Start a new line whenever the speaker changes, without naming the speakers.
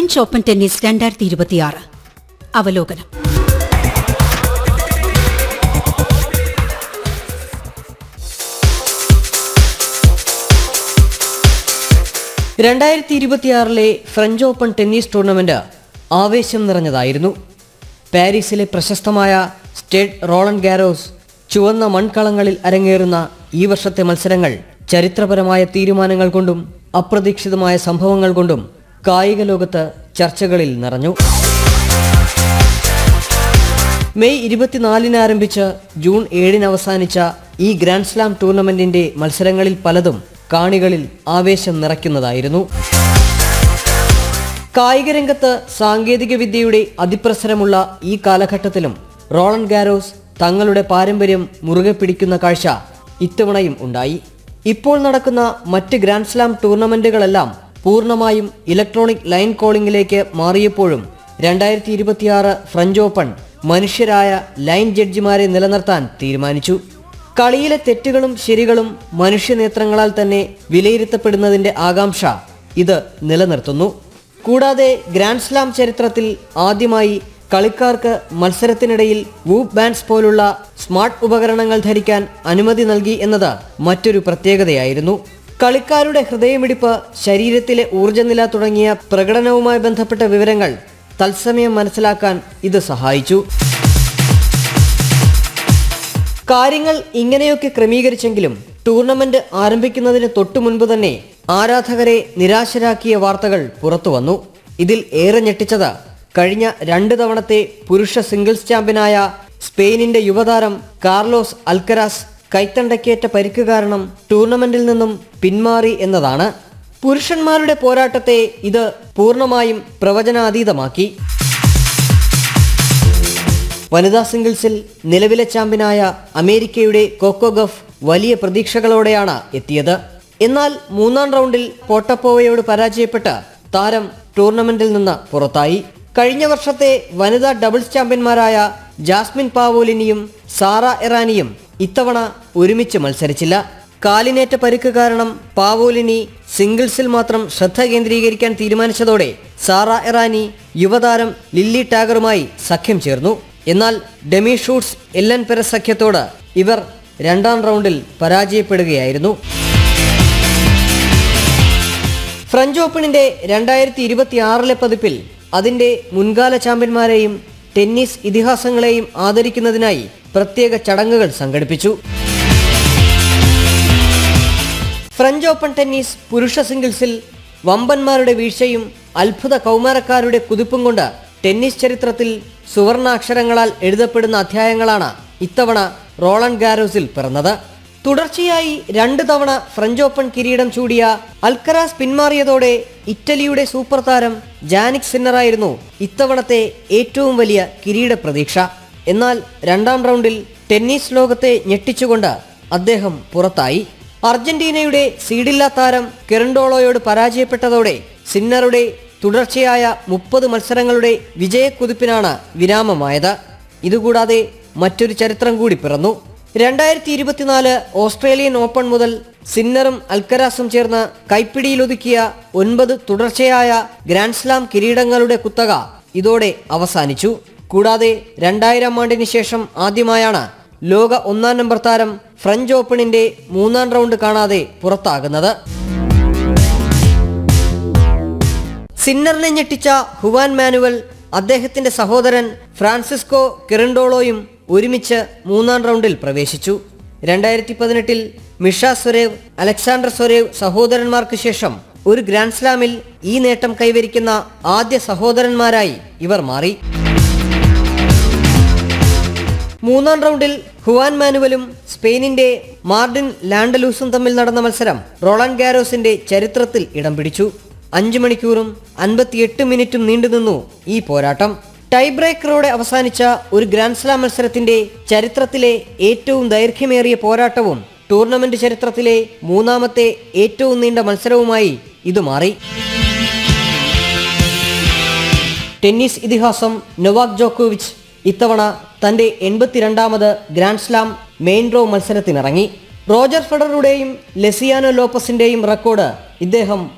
French open tennis രണ്ടായിരത്തി ഇരുപത്തിയാറ് അവലോകനം
രണ്ടായിരത്തി ഇരുപത്തിയാറിലെ ഫ്രഞ്ച് ഓപ്പൺ ടെന്നീസ് ടൂർണമെന്റ് ആവേശം നിറഞ്ഞതായിരുന്നു പാരീസിലെ പ്രശസ്തമായ സ്റ്റേഡ് റോളൻ ഗാരോസ് ചുവന്ന മൺകളങ്ങളിൽ അരങ്ങേറുന്ന ഈ വർഷത്തെ മത്സരങ്ങൾ ചരിത്രപരമായ തീരുമാനങ്ങൾ കൊണ്ടും അപ്രതീക്ഷിതമായ സംഭവങ്ങൾ കൊണ്ടും കായിക ലോകത്ത് ചർച്ചകളിൽ നിറഞ്ഞു മെയ് ഇരുപത്തിനാലിന് ആരംഭിച്ച് ജൂൺ ഏഴിന് അവസാനിച്ച ഈ ഗ്രാൻഡ് സ്ലാം ടൂർണമെന്റിന്റെ മത്സരങ്ങളിൽ പലതും കാണികളിൽ ആവേശം നിറയ്ക്കുന്നതായിരുന്നു കായിക രംഗത്ത് സാങ്കേതിക വിദ്യയുടെ അതിപ്രസരമുള്ള ഈ കാലഘട്ടത്തിലും റോളൻ ഗാരോസ് തങ്ങളുടെ പാരമ്പര്യം മുറുകെ പിടിക്കുന്ന കാഴ്ച ഇത്തവണയും ഉണ്ടായി ഇപ്പോൾ നടക്കുന്ന മറ്റ് ഗ്രാൻഡ് സ്ലാം ടൂർണമെന്റുകളെല്ലാം പൂർണ്ണമായും ഇലക്ട്രോണിക് ലൈൻ കോളിംഗിലേക്ക് മാറിയപ്പോഴും രണ്ടായിരത്തി ഇരുപത്തിയാറ് ഫ്രഞ്ച് ഓപ്പൺ മനുഷ്യരായ ലൈൻ ജഡ്ജിമാരെ നിലനിർത്താൻ തീരുമാനിച്ചു കളിയിലെ തെറ്റുകളും ശരികളും മനുഷ്യനേത്രങ്ങളാൽ തന്നെ വിലയിരുത്തപ്പെടുന്നതിന്റെ ആകാംക്ഷ ഇത് നിലനിർത്തുന്നു കൂടാതെ ഗ്രാൻഡ് സ്ലാം ചരിത്രത്തിൽ ആദ്യമായി കളിക്കാർക്ക് മത്സരത്തിനിടയിൽ വൂപ്പ് ബാൻഡ്സ് പോലുള്ള സ്മാർട്ട് ഉപകരണങ്ങൾ ധരിക്കാൻ അനുമതി നൽകി എന്നത് മറ്റൊരു പ്രത്യേകതയായിരുന്നു കളിക്കാരുടെ ഹൃദയമിടിപ്പ് ശരീരത്തിലെ ഊർജ്ജനില തുടങ്ങിയ പ്രകടനവുമായി ബന്ധപ്പെട്ട വിവരങ്ങൾ തത്സമയം മനസ്സിലാക്കാൻ ഇത് സഹായിച്ചു കാര്യങ്ങൾ ഇങ്ങനെയൊക്കെ ക്രമീകരിച്ചെങ്കിലും ടൂർണമെന്റ് ആരംഭിക്കുന്നതിന് തൊട്ടു മുൻപ് തന്നെ ആരാധകരെ നിരാശരാക്കിയ വാർത്തകൾ പുറത്തുവന്നു ഇതിൽ ഏറെ ഞെട്ടിച്ചത് കഴിഞ്ഞ രണ്ട് തവണത്തെ പുരുഷ സിംഗിൾസ് ചാമ്പ്യനായ സ്പെയിനിന്റെ യുവതാരം കാർലോസ് അൽക്കരാസ് കൈത്തണ്ടയ്ക്കേറ്റ പരിക്ക് കാരണം ടൂർണമെന്റിൽ നിന്നും പിന്മാറി എന്നതാണ് പുരുഷന്മാരുടെ പോരാട്ടത്തെ ഇത് പൂർണ്ണമായും പ്രവചനാതീതമാക്കി വനിതാ സിംഗിൾസിൽ നിലവിലെ ചാമ്പ്യനായ അമേരിക്കയുടെ കോക്കോ ഗഫ് വലിയ പ്രതീക്ഷകളോടെയാണ് എത്തിയത് എന്നാൽ മൂന്നാം റൗണ്ടിൽ പോട്ടപ്പോവയോട് പരാജയപ്പെട്ട് താരം ടൂർണമെന്റിൽ നിന്ന് പുറത്തായി കഴിഞ്ഞ വർഷത്തെ വനിതാ ഡബിൾസ് ചാമ്പ്യന്മാരായ ജാസ്മിൻ പാവോലിനിയും സാറ എറാനിയും ഇത്തവണ ഒരുമിച്ച് മത്സരിച്ചില്ല കാലിനേറ്റ പരിക്ക് കാരണം പാവോലിനി സിംഗിൾസിൽ മാത്രം ശ്രദ്ധ കേന്ദ്രീകരിക്കാൻ തീരുമാനിച്ചതോടെ സാറ എറാനി യുവതാരം ലില്ലി ടാഗറുമായി സഖ്യം ചേർന്നു എന്നാൽ ഡെമി ഷൂട്ട്സ് എല്ലൻ പെരസ് സഖ്യത്തോട് ഇവർ രണ്ടാം റൗണ്ടിൽ പരാജയപ്പെടുകയായിരുന്നു ഫ്രഞ്ച് ഓപ്പണിന്റെ രണ്ടായിരത്തി ഇരുപത്തി ആറിലെ പതിപ്പിൽ അതിന്റെ മുൻകാല ചാമ്പ്യന്മാരെയും ടെന്നീസ് ഇതിഹാസങ്ങളെയും ആദരിക്കുന്നതിനായി പ്രത്യേക ചടങ്ങുകൾ സംഘടിപ്പിച്ചു ഫ്രഞ്ച് ഓപ്പൺ ടെന്നീസ് പുരുഷ സിംഗിൾസിൽ വമ്പന്മാരുടെ വീഴ്ചയും അത്ഭുത കൗമാരക്കാരുടെ കുതിപ്പും കൊണ്ട് ടെന്നീസ് ചരിത്രത്തിൽ സുവർണാക്ഷരങ്ങളാൽ എഴുതപ്പെടുന്ന അധ്യായങ്ങളാണ് ഇത്തവണ റോളൻ ഗാരോസിൽ പിറന്നത് തുടർച്ചയായി രണ്ട് തവണ ഫ്രഞ്ച് ഓപ്പൺ കിരീടം ചൂടിയ അൽക്കരാസ് പിന്മാറിയതോടെ ഇറ്റലിയുടെ സൂപ്പർ താരം ജാനിക് സിന്നറായിരുന്നു ഇത്തവണത്തെ ഏറ്റവും വലിയ കിരീട പ്രതീക്ഷ എന്നാൽ രണ്ടാം റൗണ്ടിൽ ടെന്നീസ് ലോകത്തെ ഞെട്ടിച്ചുകൊണ്ട് അദ്ദേഹം പുറത്തായി അർജന്റീനയുടെ സീഡില്ലാ താരം കെറണ്ടോളോയോട് പരാജയപ്പെട്ടതോടെ സിന്നറുടെ തുടർച്ചയായ മുപ്പത് മത്സരങ്ങളുടെ വിജയക്കുതിപ്പിനാണ് വിരാമമായത് ഇതുകൂടാതെ മറ്റൊരു ചരിത്രം കൂടി പിറന്നു രണ്ടായിരത്തി ഇരുപത്തിനാല് ഓസ്ട്രേലിയൻ ഓപ്പൺ മുതൽ സിന്നറും അൽക്കരാസും ചേർന്ന് കൈപ്പിടിയിലൊതുക്കിയ ഒൻപത് തുടർച്ചയായ ഗ്രാൻഡ് സ്ലാം കിരീടങ്ങളുടെ കുത്തക ഇതോടെ അവസാനിച്ചു കൂടാതെ രണ്ടായിരം ആണ്ടിന് ശേഷം ആദ്യമായാണ് ലോക ഒന്നാം നമ്പർ താരം ഫ്രഞ്ച് ഓപ്പണിന്റെ മൂന്നാം റൗണ്ട് കാണാതെ പുറത്താകുന്നത് സിന്നറിനെ ഞെട്ടിച്ച ഹുവാൻ മാനുവൽ അദ്ദേഹത്തിന്റെ സഹോദരൻ ഫ്രാൻസിസ്കോ കിറണ്ടോളോയും ഒരുമിച്ച് മൂന്നാം റൗണ്ടിൽ പ്രവേശിച്ചു രണ്ടായിരത്തി പതിനെട്ടിൽ മിഷ സൊരേവ് അലക്സാണ്ടർ സൊരേവ് സഹോദരന്മാർക്ക് ശേഷം ഒരു ഗ്രാൻഡ് സ്ലാമിൽ ഈ നേട്ടം കൈവരിക്കുന്ന ആദ്യ സഹോദരന്മാരായി ഇവർ മാറി മൂന്നാം റൗണ്ടിൽ ഹുവാൻ മാനുവലും സ്പെയിനിന്റെ മാർഡിൻ ലാൻഡലൂസും തമ്മിൽ നടന്ന മത്സരം റോളൻ ഗാരോസിന്റെ ചരിത്രത്തിൽ ഇടം പിടിച്ചു അഞ്ചു മണിക്കൂറും അൻപത്തിയെട്ട് മിനിറ്റും നീണ്ടുനിന്നു ഈ പോരാട്ടം ടൈ ബ്രേക്കറോടെ അവസാനിച്ച ഒരു ഗ്രാൻഡ് സ്ലാം മത്സരത്തിന്റെ ചരിത്രത്തിലെ ഏറ്റവും ദൈർഘ്യമേറിയ പോരാട്ടവും ടൂർണമെന്റ് ചരിത്രത്തിലെ മൂന്നാമത്തെ ഏറ്റവും നീണ്ട മത്സരവുമായി ഇത് മാറി ടെന്നീസ് ഇതിഹാസം നൊവാക് ജോക്കോവിച്ച് ഇത്തവണ തന്റെ എൺപത്തിരണ്ടാമത് ഗ്രാൻഡ് സ്ലാം മെയിൻ ഡ്രോ മത്സരത്തിനിറങ്ങി റോജർ ഫെഡറുടെയും ലെസിയാനോ ലോപ്പസിന്റെയും റെക്കോർഡ് ഇദ്ദേഹം